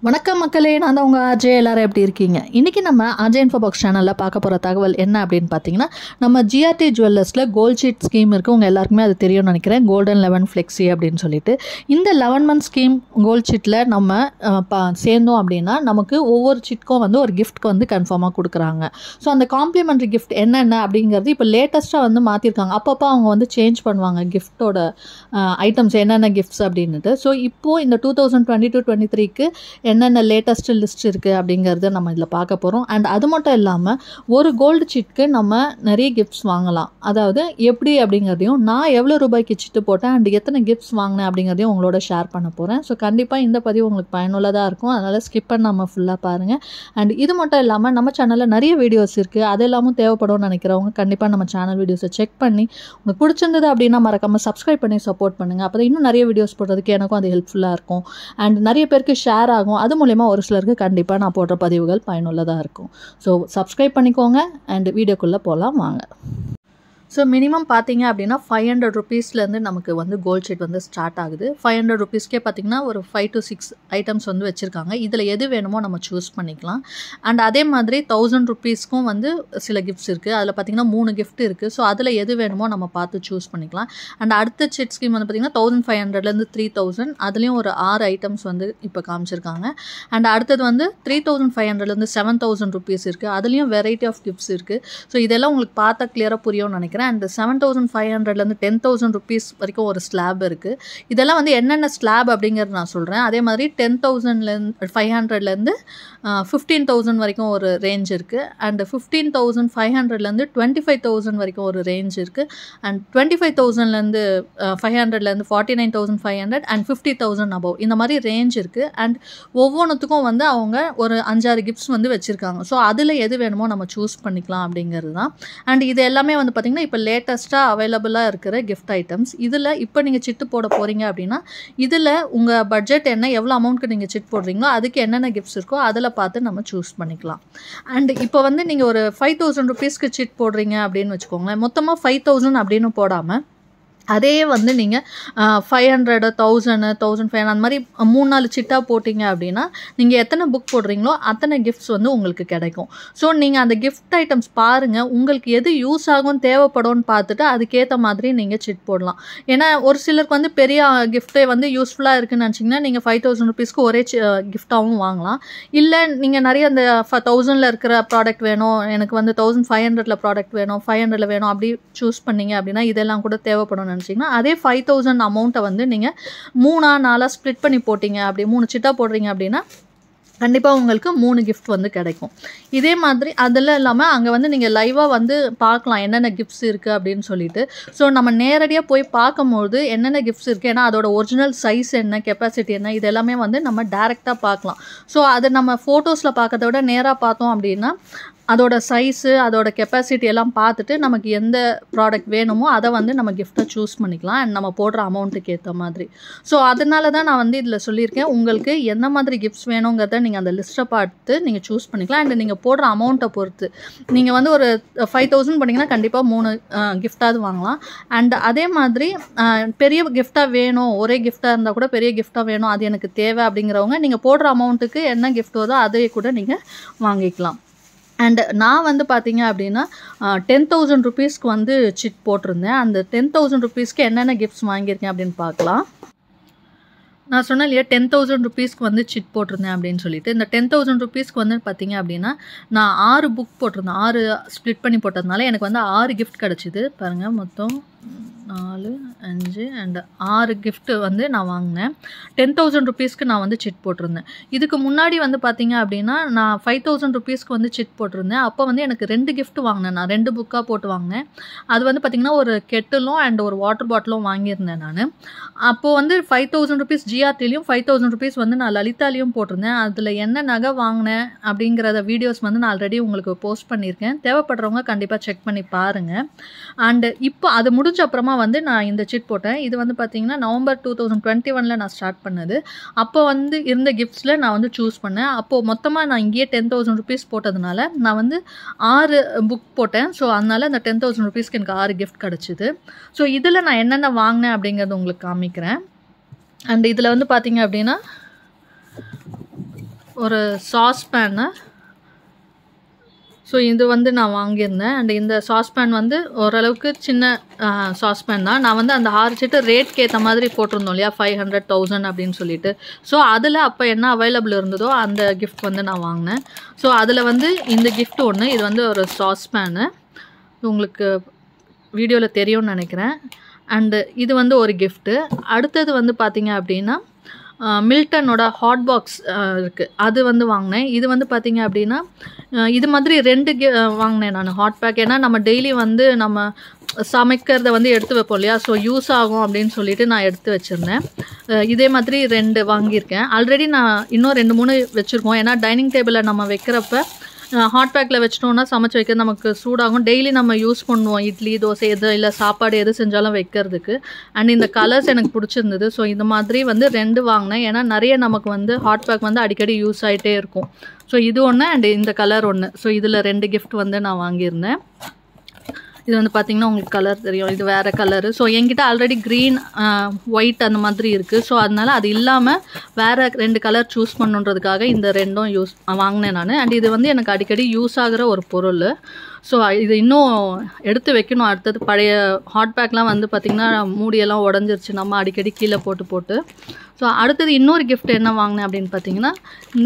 வணக்கம் மக்களே நான் தான் உங்கள் அஜய் எல்லாரும் எப்படி இருக்கீங்க இன்றைக்கி நம்ம அஜய் இன்ஃபோ பாக்ஸ் சேனலில் பார்க்க போகிற தகவல் என்ன அப்படின்னு பார்த்தீங்கன்னா நம்ம ஜிஆர்டி ஜுவல்லர்ஸில் கோல்ட் ஷீட் ஸ்கீம் இருக்குது உங்கள் எல்லாருக்குமே அது தெரியும்னு நினைக்கிறேன் கோல்டன் லெவன் ஃப்ளெக்ஸி அப்படின்னு சொல்லிட்டு இந்த லெவன் மந்த் ஸ்கீம் கோல்ட் ஷீட்டில் நம்ம அஹ், ப சேர்ந்தோம் அப்படின்னா நமக்கு ஒவ்வொரு சிட்க்கும் வந்து ஒரு கிஃப்ட்க்கு வந்து கன்ஃபார்மாக கொடுக்குறாங்க ஸோ அந்த காம்ப்ளிமெண்ட்ரி கிஃப்ட் என்னென்ன அப்படிங்கிறது இப்போ லேட்டஸ்ட்டாக வந்து மாற்றிருக்காங்க அப்பப்போ அவங்க வந்து சேஞ்ச் பண்ணுவாங்க கிஃப்ட்டோட ஐட்டம்ஸ் என்னென்ன கிஃப்ட்ஸ் அப்படின்னுட்டு ஸோ இப்போது இந்த two thousand twenty two twenty த்ரீக்கு என்னென்ன லேட்டஸ்ட் லிஸ்ட் இருக்குது அப்படிங்கிறத நம்ம இதில் பார்க்க போகிறோம் அண்ட் அது மட்டும் இல்லாமல் ஒரு கோல்டு சிட்க்கு நம்ம நிறைய கிஃப்ட்ஸ் வாங்கலாம் அதாவது எப்படி அப்படிங்கிறதையும் நான் எவ்வளோ ரூபாய்க்கு சிட்டு போட்டேன் அண்ட் எத்தனை கிஃப்ட்ஸ் வாங்கினேன் அப்படிங்கிறதையும் உங்களோட ஷேர் பண்ண போகிறேன் ஸோ கண்டிப்பாக இந்த பதிவு உங்களுக்கு பயனுள்ளதாக இருக்கும் அதனால் ஸ்கிப் பண்ணாமல் ஃபுல்லாக பாருங்கள் அண்ட் இது மட்டும் இல்லாமல் நம்ம சேனலில் நிறைய வீடியோஸ் இருக்குது அது எல்லாமும் தேவைப்படும்னு நினைக்கிறவங்க கண்டிப்பாக நம்ம சேனல் வீடியோஸை செக் பண்ணி உங்களுக்கு பிடிச்சிருந்தது அப்படின்னா மறக்காமல் சப்ஸ்கிரைப் பண்ணி சப்போர்ட் பண்ணுங்கள் அப்போ இன்னும் நிறைய வீடியோஸ் போடுறதுக்கு எனக்கும் அது ஹெல்ப்ஃபுல்லாக இருக்கும் அண்ட் நிறைய பேருக்கு ஷேர் ஆகும் அது மூலயமா ஒரு சிலருக்கு கண்டிப்பாக நான் போடுற பதிவுகள் பயனுள்ளதாக இருக்கும் ஸோ சப்ஸ்கிரைப் பண்ணிக்கோங்க அண்ட் வீடியோக்குள்ளே போகலாம் வாங்க ஸோ மினிமம் பார்த்தீங்க அப்படின்னா ஃபைவ் ஹண்ட்ரட் ருபீஸ்லேருந்து நமக்கு வந்து கோல்ட் ஷீட் வந்து ஸ்டார்ட் ஆகுது ஃபைவ் ஹண்ட்ரட் ருபீஸ்க்கே பார்த்தீங்கன்னா ஒரு ஃபைவ் டு சிக்ஸ் ஐட்டம்ஸ் வந்து வச்சுருக்காங்க இதில் எது வேணுமோ நம்ம சூஸ் பண்ணிக்கலாம் அண்ட் அதே மாதிரி தௌசண்ட் ருபீஸ்க்கும் வந்து சில கிஃப்ட்ஸ் இருக்குது அதில் பார்த்தீங்கன்னா மூணு கிஃப்ட் இருக்குது ஸோ அதில் எது வேணுமோ நம்ம பார்த்து சூஸ் பண்ணிக்கலாம் அண்ட் அடுத்த செட் ஸ்கீம் வந்து பார்த்திங்கன்னா தௌசண்ட் ஃபைவ் ஹண்ட்ரட்லேருந்து த்ரீ தௌசண்ட் அதுலேயும் ஒரு ஆறு ஐட்டம்ஸ் வந்து இப்போ காமிச்சிருக்காங்க அண்ட் அடுத்தது வந்து த்ரீ தௌசண்ட் ஃபைவ் ஹண்ட்ரட்லேருந்து செவன் தௌசண்ட் ருபீஸ் இருக்குது அதுலேயும் வெரைட்டி ஆஃப் கிஃப்ட்ஸ் இருக்குது ஸோ இதெல்லாம் உங்களுக்கு பார்த்தா கிளியராக புரியும்னு நினைக்கிறேன் அண்ட் செவன் தௌசண்ட் ஃபைவ் ஹண்ட்ரட்லேருந்து டென் தௌசண்ட் ருபீஸ் வரைக்கும் ஒரு ஸ்லாப் இருக்குது இதெல்லாம் வந்து என்னென்ன ஸ்லாப் அப்படிங்கிறது நான் சொல்கிறேன் அதே மாதிரி டென் தௌசண்ட்லேருந்து ஃபைவ் ஹண்ட்ரட்லேருந்து ஃபிஃப்டீன் தௌசண்ட் வரைக்கும் ஒரு ரேஞ்ச் இருக்குது அண்ட் ஃபிஃப்டீன் தௌசண்ட் ஃபைவ் ஹண்ட்ரட்லேருந்து டுவெண்ட்டி ஃபைவ் தௌசண்ட் வரைக்கும் ஒரு ரேஞ்ச் இருக்குது அண்ட் டுவெண்ட்டி ஃபைவ் தௌசண்ட்லேருந்து ஃபைவ் ஹண்ட்ரட்லேருந்து forty nine thousand five hundred and fifty thousand above இந்த மாதிரி ரேஞ்ச் இருக்குது அண்ட் ஒவ்வொன்றுத்துக்கும் வந்து அவங்க ஒரு அஞ்சாறு கிஃப்ட்ஸ் வந்து வச்சுருக்காங்க ஸோ அதில் எது வேணுமோ நம்ம சூஸ் பண்ணிக்கலாம் அப்படிங்கிறது தான் அண்ட் இது எல்லாமே வந்து பார்த்திங்கன்னா இப்போ லேட்டஸ்ட்டாக அவைலபிளாக இருக்கிற கிஃப்ட் ஐட்டம்ஸ் இதில் இப்போ நீங்கள் சிட்டு போட போகிறீங்க அப்படின்னா இதில் உங்கள் பட்ஜெட் என்ன எவ்வளோ அமௌண்ட்க்கு நீங்கள் சிட் போடுறீங்களோ அதுக்கு என்னென்ன கிஃப்ட்ஸ் இருக்கோ அதில் பார்த்து நம்ம சூஸ் பண்ணிக்கலாம் அண்ட் இப்போ வந்து நீங்கள் ஒரு ஃபைவ் தௌசண்ட் ருபீஸ்க்கு சிட் போடுறீங்க அப்படின்னு வச்சுக்கோங்களேன் மொத்தமாக ஃபைவ் தௌசண்ட் அப்படின்னு போடாமல் அதே வந்து நீங்கள் five hundred thousand thousand five அந்த மாதிரி மூணு நாலு சிட்டாக போட்டிங்க அப்படின்னா நீங்கள் எத்தனை புக் போடுறீங்களோ அத்தனை கிஃப்ட்ஸ் வந்து உங்களுக்கு கிடைக்கும் ஸோ நீங்கள் அந்த கிஃப்ட் ஐட்டம்ஸ் பாருங்கள் உங்களுக்கு எது யூஸ் ஆகும் தேவைப்படும்னு பார்த்துட்டு அதுக்கேற்ற மாதிரி நீங்கள் சிட் போடலாம் ஏன்னா ஒரு சிலருக்கு வந்து பெரிய கிஃப்ட்டே வந்து யூஸ்ஃபுல்லாக இருக்குன்னு நினச்சிங்கன்னா நீங்கள் ஃபைவ் தௌசண்ட் ருபீஸ்க்கு ஒரே கிஃப்டாகவும் வாங்கலாம் இல்லை நீங்கள் நிறைய அந்த தௌசண்டில் இருக்கிற ப்ராடக்ட் வேணும் எனக்கு வந்து தௌசண்ட் ஃபைவ் ஹண்ட்ரடில் ப்ராடக்ட் வேணும் ஃபைவ் ஹண்ட்ரடில் வேணும் அப்படி சூஸ் பண்ணீங்க அப்படின்னா இதெல்லாம் கூட தேவைப்படும் நினச்சிங்கன்னா அதே ஃபைவ் தௌசண்ட் அமௌண்ட்டை வந்து நீங்கள் மூணா நாலாக ஸ்ப்ளிட் பண்ணி போட்டிங்க அப்படி மூணு சிட்டா போடுறீங்க அப்படின்னா கண்டிப்பாக உங்களுக்கு மூணு கிஃப்ட் வந்து கிடைக்கும் இதே மாதிரி அதெல்லாம் இல்லாமல் அங்கே வந்து நீங்கள் லைவாக வந்து பார்க்கலாம் என்னென்ன கிஃப்ட்ஸ் இருக்குது அப்படின்னு சொல்லிட்டு ஸோ நம்ம நேரடியாக போய் பார்க்கும்போது என்னென்ன கிஃப்ட்ஸ் இருக்குது ஏன்னா அதோட ஒரிஜினல் சைஸ் என்ன கெப்பாசிட்டி என்ன இது எல்லாமே வந்து நம்ம டேரெக்டாக பார்க்கலாம் ஸோ அதை நம்ம ஃபோட்டோஸில் பார்க்கறத விட நேராக பார்த்தோம் அப்படின்னா அதோட சைஸு அதோட கெப்பாசிட்டி எல்லாம் பார்த்துட்டு நமக்கு எந்த ப்ராடக்ட் வேணுமோ அதை வந்து நம்ம கிஃப்ட்டை சூஸ் பண்ணிக்கலாம் அண்ட் நம்ம போடுற அமௌண்ட்டுக்கு ஏற்ற மாதிரி ஸோ அதனால தான் நான் வந்து இதில் சொல்லியிருக்கேன் உங்களுக்கு எந்த மாதிரி கிஃப்ட்ஸ் வேணுங்கிறத நீங்கள் அந்த லிஸ்ட்டை பார்த்து நீங்கள் சூஸ் பண்ணிக்கலாம் அண்ட் நீங்கள் போடுற அமௌண்ட்டை பொறுத்து நீங்கள் வந்து ஒரு ஃபைவ் தௌசண்ட் பண்ணிங்கன்னா கண்டிப்பாக மூணு கிஃப்டாவது வாங்கலாம் அண்ட் அதே மாதிரி அஹ், பெரிய கிஃப்டாக வேணும் ஒரே கிஃப்டாக இருந்தால் கூட பெரிய கிஃப்டாக வேணும் அது எனக்கு தேவை அப்படிங்கிறவங்க நீங்கள் போடுற அமௌண்ட்டுக்கு என்ன கிஃப்ட் வருதோ அதை கூட நீங்கள் வாங்கிக்கலாம் அண்ட் நான் வந்து பார்த்தீங்க அப்படின்னா டென் தௌசண்ட் ருபீஸ்க்கு வந்து சிட் போட்டிருந்தேன் அந்த டென் தௌசண்ட் ருபீஸ்க்கு என்னென்ன கிஃப்ட்ஸ் வாங்கியிருக்கேன் அப்படின்னு பார்க்கலாம் நான் சொன்னேன் இல்லையா டென் தௌசண்ட் ருபீஸ்க்கு வந்து சிட் போட்டிருந்தேன் அப்படின்னு சொல்லிட்டு இந்த டென் தௌசண்ட் ருபீஸ்க்கு வந்து பார்த்தீங்க அப்படின்னா நான் ஆறு புக் போட்டிருந்தேன் ஆறு ஸ்ப்ளிட் பண்ணி போட்டதுனால எனக்கு வந்து ஆறு கிஃப்ட் கிடச்சிது பாருங்கள் மொத்தம் நாலு அஞ்சு அண்ட் ஆறு gift வந்து நான் வாங்கினேன் டென் தௌசண்ட் ருபீஸ்க்கு நான் வந்து சிட் போட்டிருந்தேன் இதுக்கு முன்னாடி வந்து பார்த்தீங்க அப்படின்னா நான் ஃபைவ் தௌசண்ட் ருபீஸ்க்கு வந்து சிட் போட்டிருந்தேன் அப்போ வந்து எனக்கு ரெண்டு gift வாங்கினேன் நான் ரெண்டு புக்காக போட்டு வாங்கினேன் அது வந்து பார்த்திங்கன்னா ஒரு கெட்டிலும் அண்ட் ஒரு வாட்டர் பாட்டிலும் வாங்கியிருந்தேன் நான் அப்போது வந்து ஃபைவ் தௌசண்ட் ருபீஸ் ஜிஆர்டிலையும் ஃபைவ் தௌசண்ட் ருபீஸ் வந்து நான் லலிதாலையும் போட்டிருந்தேன் அதில் என்ன நகை வாங்கினேன் அப்படிங்கிறத வீடியோஸ் வந்து நான் ஆல்ரெடி உங்களுக்கு போஸ்ட் பண்ணியிருக்கேன் தேவைப்படுறவங்க கண்டிப்பாக செக் பண்ணி பாருங்கள் அண்டு இப்போ அது முடிஞ்ச அப்புறமா வந்து நான் இந்த சிட் போட்டேன் இது வந்து பார்த்தீங்கன்னா நவம்பர் டூ தௌசண்ட் டுவெண்ட்டி ஒனில் நான் ஸ்டார்ட் பண்ணது அப்போ வந்து இருந்த கிஃப்ட்ஸில் நான் வந்து சூஸ் பண்ணேன் அப்போது மொத்தமாக நான் இங்கேயே டென் தௌசண்ட் ருபீஸ் போட்டதுனால நான் வந்து ஆறு புக் போட்டேன் ஸோ அதனால அந்த டென் தௌசண்ட் ருபீஸ்க்கு எனக்கு ஆறு கிஃப்ட் கிடச்சிது ஸோ இதில் நான் என்னென்ன வாங்கினேன் அப்படிங்கிறது உங்களுக்கு காமிக்கிறேன் அண்ட் இதில் வந்து பார்த்தீங்க அப்படின்னா ஒரு சாஸ்பேனு ஸோ இது வந்து நான் வாங்கியிருந்தேன் அண்ட் இந்த சாஸ்பேன் வந்து ஓரளவுக்கு சின்ன சாஸ்பேன் தான் நான் வந்து அந்த ஆறு சீட்டு ரேட்க்கு ஏற்ற மாதிரி போட்டிருந்தோம் இல்லையா ஃபைவ் ஹண்ட்ரட் தௌசண்ட் அப்படின்னு சொல்லிட்டு ஸோ அதில் அப்போ என்ன அவைலபிள் இருந்ததோ அந்த கிஃப்ட் வந்து நான் வாங்கினேன் ஸோ அதில் வந்து இந்த கிஃப்ட் ஒன்று இது வந்து ஒரு சாஸ்பேனு உங்களுக்கு வீடியோவில் தெரியும்னு நினைக்கிறேன் அண்டு இது வந்து ஒரு கிஃப்ட்டு அடுத்தது வந்து பார்த்தீங்க அப்படின்னா மில்டனோட ஹாட் பாக்ஸ் இருக்குது அது வந்து வாங்கினேன் இது வந்து பார்த்தீங்க அப்படின்னா அஹ், இது மாதிரி ரெண்டு கி வாங்கினேன் நான் ஹாட் பேக் ஏன்னா நம்ம டெய்லி வந்து நம்ம சமைக்கிறத வந்து எடுத்து வைப்போம் இல்லையா ஸோ யூஸ் ஆகும் அப்படின்னு சொல்லிட்டு நான் எடுத்து வச்சுருந்தேன் அஹ், இதே மாதிரி ரெண்டு வாங்கியிருக்கேன் ஆல்ரெடி நான் இன்னும் ரெண்டு மூணு வச்சுருக்கோம் ஏன்னா டைனிங் டேபிளில் நம்ம வைக்கிறப்ப ஹாட் பேக்கில் வச்சிட்டோம்னா சமைச்சு வைக்க நமக்கு சூடாகும் டெய்லி நம்ம யூஸ் பண்ணுவோம் இட்லி தோசை எது இல்லை சாப்பாடு எது செஞ்சாலும் வைக்கிறதுக்கு அண்ட் இந்த கலர்ஸ் எனக்கு பிடிச்சிருந்தது ஸோ இந்த மாதிரி வந்து ரெண்டு வாங்கினேன் ஏன்னா நிறைய நமக்கு வந்து ஹாட் பேக் வந்து அடிக்கடி யூஸ் ஆகிட்டே இருக்கும் ஸோ இது ஒன்று அண்ட் இந்த கலர் ஒன்று ஸோ இதில் ரெண்டு கிஃப்ட் வந்து நான் வாங்கியிருந்தேன் இது வந்து பார்த்தீங்கன்னா உங்களுக்கு கலர் தெரியும் இது வேறு கலரு ஸோ என்கிட்ட ஆல்ரெடி க்ரீன் ஒயிட் அந்த மாதிரி இருக்குது ஸோ அதனால அது இல்லாமல் வேறு ரெண்டு கலர் சூஸ் பண்ணுன்றதுக்காக இந்த ரெண்டும் யூஸ் வாங்கினேன் நான் அண்ட் இது வந்து எனக்கு அடிக்கடி யூஸ் ஆகிற ஒரு பொருள் ஸோ இது இன்னும் எடுத்து வைக்கணும் அடுத்தது பழைய ஹாட் பேக்லாம் வந்து பார்த்திங்கன்னா மூடியெல்லாம் உடஞ்சிருச்சு நம்ம அடிக்கடி கீழே போட்டு போட்டு ஸோ அடுத்தது இன்னொரு கிஃப்ட் என்ன வாங்கினேன் அப்படின்னு பார்த்தீங்கன்னா இந்த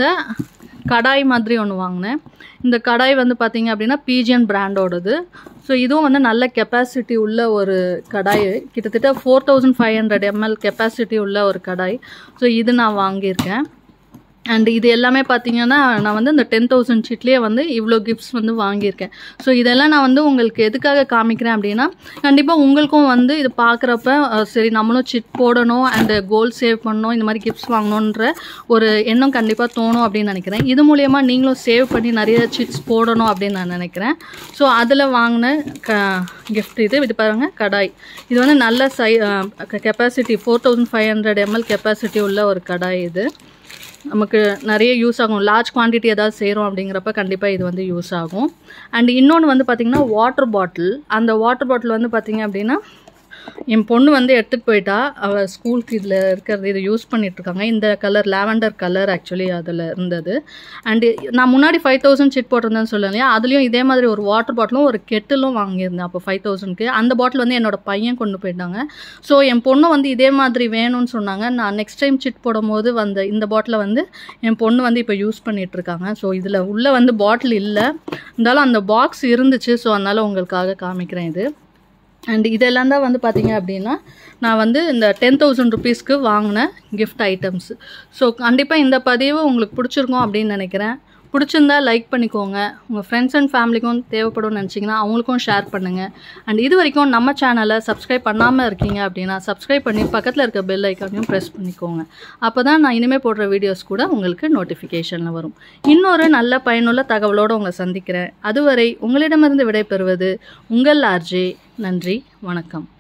கடாய் மாதிரி ஒன்று வாங்கினேன் இந்த கடாய் வந்து பார்த்தீங்க அப்படின்னா பிஜிஎன் பிராண்டோடது ஸோ இதுவும் வந்து நல்ல கெப்பாசிட்டி உள்ள ஒரு கடாய் கிட்டத்தட்ட four thousand five hundred ml capacity உள்ள ஒரு கடாய் ஸோ இது நான் வாங்கியிருக்கேன் அண்ட் இது எல்லாமே பார்த்தீங்கன்னா நான் வந்து இந்த டென் தௌசண்ட் ஷீட்லேயே வந்து இவ்வளோ கிஃப்ட்ஸ் வந்து வாங்கியிருக்கேன் ஸோ இதெல்லாம் நான் வந்து உங்களுக்கு எதுக்காக காமிக்கிறேன் அப்படின்னா கண்டிப்பாக உங்களுக்கும் வந்து இது பார்க்குறப்ப சரி நம்மளும் சிட் போடணும் அண்டு கோல் சேவ் பண்ணணும் இந்த மாதிரி கிஃப்ட்ஸ் வாங்கணுன்ற ஒரு எண்ணம் கண்டிப்பாக தோணும் அப்படின்னு நினைக்கிறேன் இது மூலயமா நீங்களும் சேவ் பண்ணி நிறைய சிட்ஸ் போடணும் அப்படின்னு நான் நினைக்கிறேன் ஸோ அதில் வாங்கின க கிஃப்ட் இது இது பாருங்கள் கடாய் இது வந்து நல்ல size capacity four thousand five hundred ml capacity உள்ள ஒரு கடாய் இது நமக்கு நிறைய யூஸ் ஆகும் லார்ஜ் குவான்டிட்டி ஏதாவது செய்கிறோம் அப்படிங்கிறப்ப கண்டிப்பாக இது வந்து யூஸ் ஆகும் அண்ட் இன்னொன்று வந்து பார்த்திங்கன்னா வாட்டர் பாட்டில் அந்த வாட்டர் பாட்டில் வந்து பார்த்திங்க அப்படின்னா என் பொண்ணு வந்து எடுத்துகிட்டு போயிட்டா அவள் ஸ்கூலுக்கு இதில் இருக்கிறது இதை யூஸ் பண்ணிகிட்ருக்காங்க இந்த கலர் லாவெண்டர் கலர் ஆக்சுவலி அதில் இருந்தது அண்டு நான் முன்னாடி ஃபைவ் தௌசண்ட் சிட் போட்டிருந்தேன்னு சொல்லுவேன் இல்லையா அதுலேயும் இதே மாதிரி ஒரு வாட்டர் பாட்டிலும் ஒரு கெட்டிலும் வாங்கியிருந்தேன் அப்போ ஃபைவ் தௌசண்ட்க்கு அந்த பாட்டில் வந்து என்னோட பையன் கொண்டு போயிட்டாங்க ஸோ என் பொண்ணு வந்து இதே மாதிரி வேணும்னு சொன்னாங்க நான் நெக்ஸ்ட் டைம் சிட் போடும்போது வந்த இந்த பாட்டிலை வந்து என் பொண்ணு வந்து இப்போ யூஸ் பண்ணிட்டு இருக்காங்க ஸோ இதில் உள்ளே வந்து பாட்டில் இல்லை இருந்தாலும் அந்த பாக்ஸ் இருந்துச்சு ஸோ அதனால் உங்களுக்காக காமிக்கிறேன் இது அண்ட் இதெல்லாம் தான் வந்து பார்த்தீங்க அப்படின்னா நான் வந்து இந்த டென் தௌசண்ட் ருபீஸ்க்கு வாங்கின கிஃப்ட் ஐட்டம்ஸ் ஸோ கண்டிப்பாக இந்த பதிவு உங்களுக்கு பிடிச்சிருக்கும் அப்படின்னு நினைக்கிறேன் பிடிச்சிருந்தா லைக் பண்ணிக்கோங்க உங்கள் ஃப்ரெண்ட்ஸ் அண்ட் ஃபேமிலிக்கும் தேவைப்படும்னு நினச்சிங்கன்னா அவங்களுக்கும் ஷேர் பண்ணுங்கள் அண்ட் இது வரைக்கும் நம்ம சேனலை சப்ஸ்கிரைப் பண்ணாமல் இருக்கீங்க அப்படின்னா சப்ஸ்கிரைப் பண்ணி பக்கத்தில் இருக்க பெல் ஐக்கானையும் ப்ரெஸ் பண்ணிக்கோங்க அப்போ தான் நான் இனிமேல் போடுற வீடியோஸ் கூட உங்களுக்கு நோட்டிஃபிகேஷனில் வரும் இன்னொரு நல்ல பயனுள்ள தகவலோடு உங்களை சந்திக்கிறேன் அதுவரை உங்களிடமிருந்து விடைபெறுவது உங்கள் ஆர்ஜே நன்றி வணக்கம்